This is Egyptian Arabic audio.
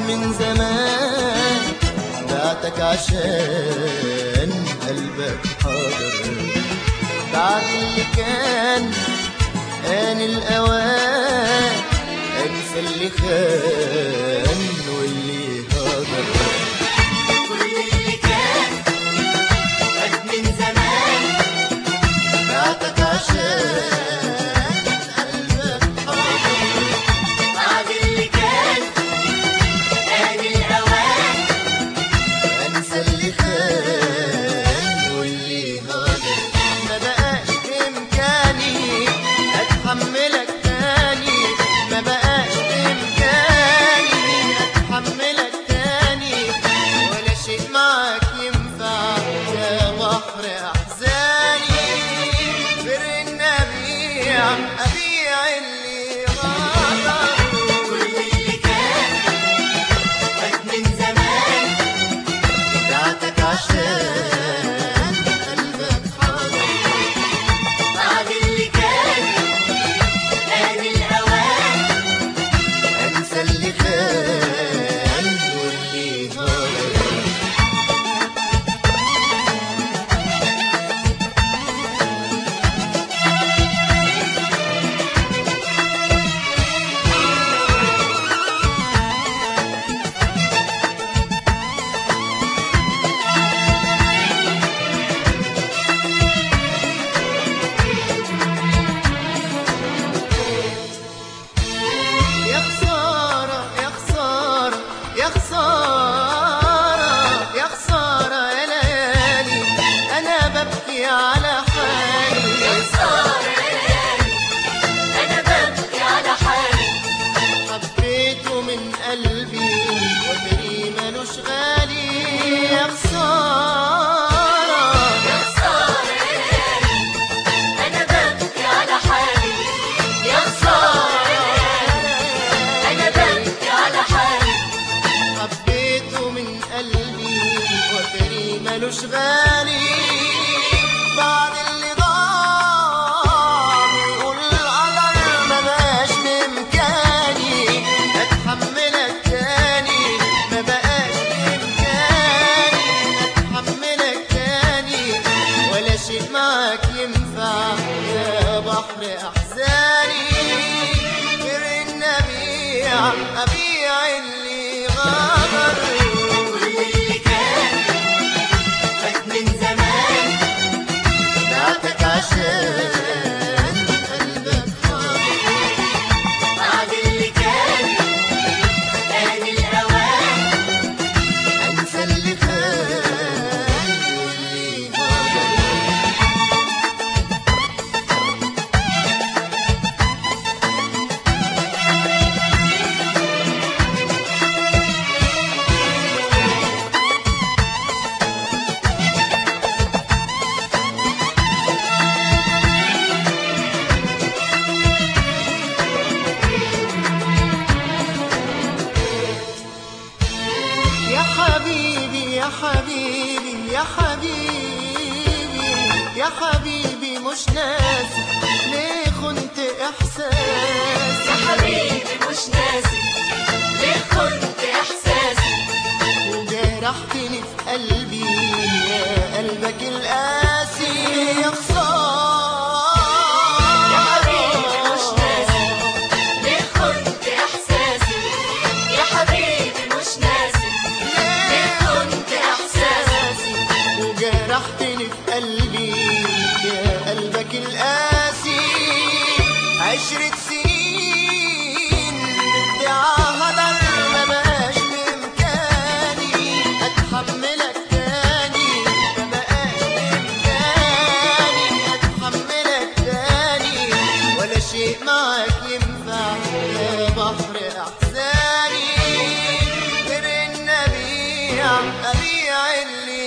من زمان بعتك عشان قلبك حاضر بعد اللي كان آن الأوان أنسى اللي خان واللي هاجر كل اللي كان فات من زمان بعتك عشان قلبك حاضر بعد اللي كان آن الأوان انسى اللي خان واللي هاجر ما بقاش بامكاني اتحملك تاني ما بقاش بامكاني اتحملك تاني ولا شيء معاك ينفع يا بحر احزاني بر النبي عم ابيع اللي غدر كل اللي كان فات من زمان بعتك عشان قلبك حاضر بعد اللي كان آن الأوان انسى اللي كان واللي هاجر يا خسارة يا خسارة يا خسارة يا خسارة يا ليالي أنا ببكي على حالي يا خسارة يا ليالي أنا ببكي على حالي حبيته من قلبي وتري ملوش غالي يا خسارة يا خسارة يا ليالي أنا ببكي على حالي يا خسارة يا ليالي أنا ببكي على حالي حبيته من قلبي وتري ملوش غالي بعد اللي ضاع بيقول القدر ما بقاش بإمكاني أتحملك تاني ما بقاش بإمكاني أتحملك تاني ولا شيء معاك ينفع يا بحر أحزاني غير النبي عم أبيع اللي غدر كل اللي كان فات من زمان بعتك عشان قلبك حاضر بعد اللي كان آن الأوان انسى اللي كان واللي هاجر يا حبيبي يا حبيبي يا حبيبي يا حبيبي مش ناسي ليه خنت احساسي يا حبيبي مش ناسي ليه خنت إحساسي وجرحتني في قلبي يا قلبك القاسي يا خسارة يا حبيبي مش ناسي ليه خنت إحساسي يا حبيبي مش ناسي ليه خنت إحساسي وجرحتني في قلبي يا قلبك القاسي عشرة سنين بدعاء هدر ما بقاش بإمكاني أتحملك تاني ما بقاش بإمكاني أتحملك تاني ولا شيء معاك ينفع يا بحر أحزاني غير النبي عم أبيع اللي